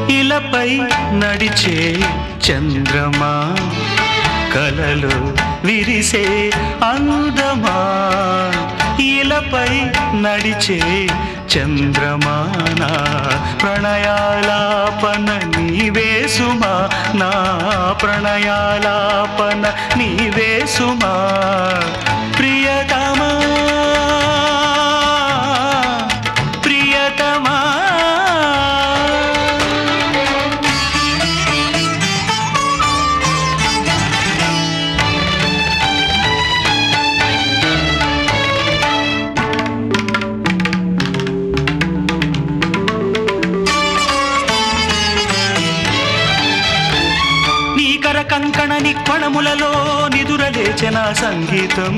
ఇలపై నడిచే చంద్రమా కలలు విరిసే అందమా ఇలపై నడిచే చంద్రమానా ప్రణయాలాపన నీవేసుమా నా ప్రణయాలాపన నీవేసుమా ప్రియతమా ప్రియతమా నీకర కంకణ నిక్వణములలో నిదురలేచిన సంగీతం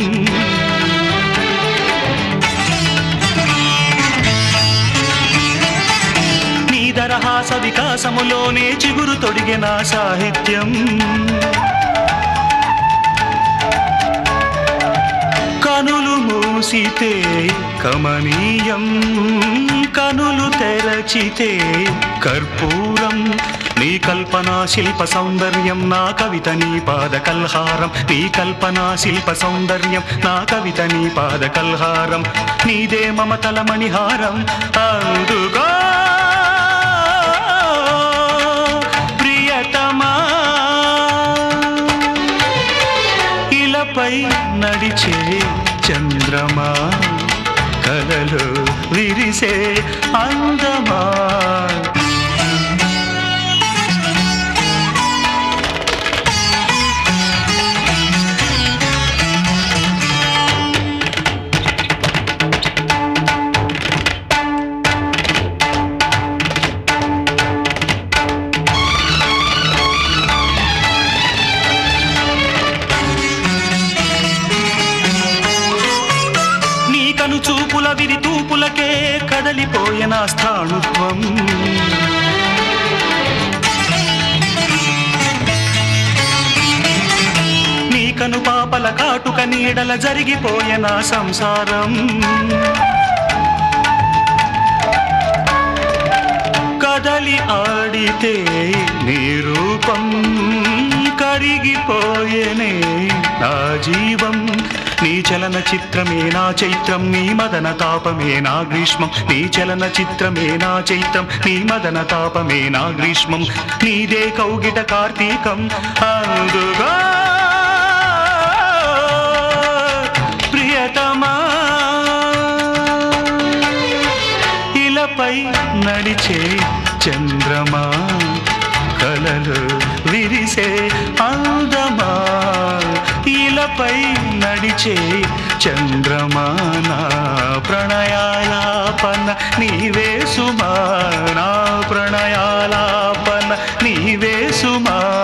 నీ దరహాస వికాసములోనే చిగురు తొడిగిన సాహిత్యం కనులు మూసితే కమనీయం కనులు తెరచితే కర్పూరం నీ కల్పనా శిల్ప సౌందర్యం నా కవిత నీ పాద కల్హారం నీ కల్పనా శిల్ప సౌందర్యం నా కవిత నీ పాద కల్హారం నీదే మమతల మణిహారం అందుకో ప్రియతమా ఇలపై నడిచే చంద్రమా కలలు విరిసే అందమా నీ కను చూపుల విరి తూపులకే కదలిపోయిన స్థాణుత్వం నీ కను పాపల కాటుక నీడల జరిగిపోయిన సంసారం కదలి ఆడితే నీ రూపం కరిగిపోయేనే నా జీవం నీ చలన చిత్రమే నా చైత్రం నీ మదన తాపమే నా గ్రీష్మం నీ చలన చిత్రమే నా చైత్రం నీ మదన తాపమే నా గ్రీష్మం నీదే కౌగిట కార్తీకం అందుగా ప్రియతమా ఇలపై నడిచే చంద్రమా కలలు విరిసే అందమా ఇలపై నడిచే చంద్రమా నా ప్రణయాలాపన నీవే సుమా నా ప్రణయాలాపన నీవే సుమా